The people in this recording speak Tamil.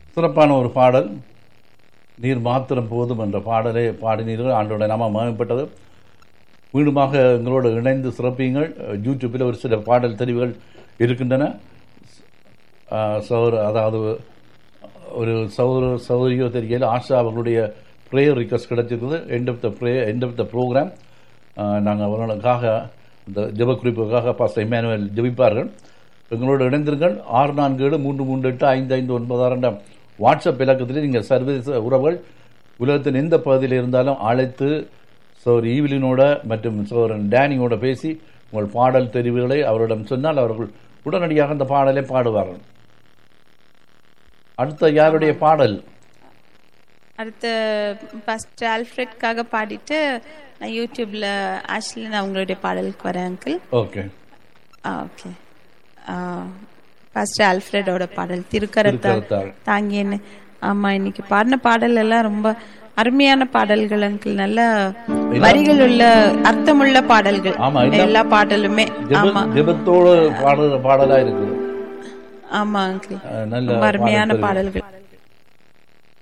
சிறப்பான ஒரு பாடல் நீர் மாத்திரம் போதும் என்ற பாடலை பாடினீர்கள் ஆண்டோட நாம மகிமைப்பட்டது மீண்டுமாக எங்களோடு இணைந்து சிறப்பியுங்கள் யூடியூப்பில் ஒரு சில பாடல் தெரிவுகள் இருக்கின்றன சௌர் அதாவது ஒரு சௌர சௌரியோ தெரியல ஆஷா அவர்களுடைய ப்ரேயர் ரிக்வஸ்ட் கிடைச்சிருக்குது end of the pray end of the programme நாங்கள் அவர்களுக்காக இந்த ஜெப குறிப்புக்காக பாஸ்டர் இமானுவேல் ஜெபிப்பார்கள் எங்களோடு இணைந்திருங்கள் ஆறு நான்கு ஏழு மூன்று மூன்று எட்டு ஐந்து ஐந்து ஒன்பது ஆறு என்ற வாட்ஸ்அப் இலக்கத்திலே நீங்கள் சர்வதேச உறவுகள் உலகத்தின் எந்த பகுதியில் இருந்தாலும் அழைத்து சோர் ஈவிலினோட மற்றும் சோரன் டேனியோட பேசி உங்கள் பாடல் தெரிவுகளை அவரிடம் சொன்னால் அவர்கள் உடனடியாக அந்த பாடலை பாடுவார்கள் அடுத்த யாருடைய பாடல் அடுத்து ஃபர்ஸ்ட் ஆல்ஃப்ரெட்காக பாடிட்டு நான் யூடியூப்ல ஆஷ்லின் அவங்களுடைய பாடலுக்கு வரேன் அங்கிள் ஓகே ஓகே ஃபர்ஸ்ட் ஆல்ஃப்ரெடோட பாடல் திருக்கரத்தால் திருக்கரத்தால். தாங்கியன்னு ஆமா இன்னைக்கு பாடின பாடல் எல்லாம் ரொம்ப அருமையான பாடல்கள் அங்கிள் நல்ல வரிகள் உள்ள அர்த்தமுள்ள பாடல்கள் ஆமா, எல்லாம் எல்லா பாடலுமே ஆமா ஜெப- ஜெபத்தோடு பாடுற பாடலா இருக்குது ஆமா அங்கிள் அஹ் நல்ல ரொம்ப அருமையான பாடல் தெரிவு. பாடல்கள்